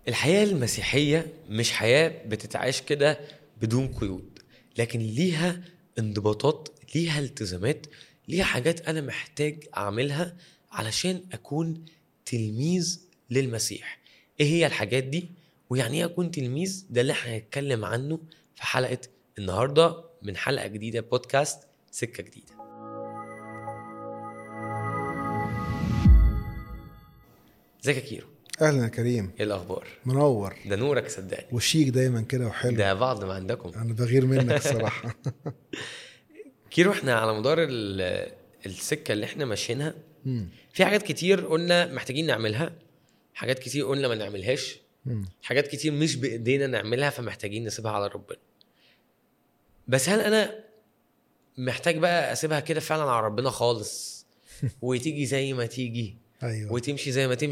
الحياة المسيحية مش حياة بتتعاش كده بدون قيود لكن ليها انضباطات ليها التزامات ليها حاجات أنا محتاج أعملها علشان أكون تلميذ للمسيح إيه هي الحاجات دي ويعني إيه أكون تلميذ ده اللي احنا هنتكلم عنه في حلقة النهاردة من حلقة جديدة بودكاست سكة جديدة ازيك يا كيرو اهلا يا كريم ايه الاخبار منور ده نورك صدقني وشيك دايما كده وحلو ده بعض ما عندكم انا بغير منك الصراحه كيرو احنا على مدار ال- السكه اللي احنا ماشيينها مم. في حاجات كتير قلنا محتاجين نعملها حاجات كتير قلنا ما نعملهاش مم. حاجات كتير مش بايدينا نعملها فمحتاجين نسيبها على ربنا بس هل انا محتاج بقى اسيبها كده فعلا على ربنا خالص وتيجي زي ما تيجي ايوه وتمشي زي ما تمشي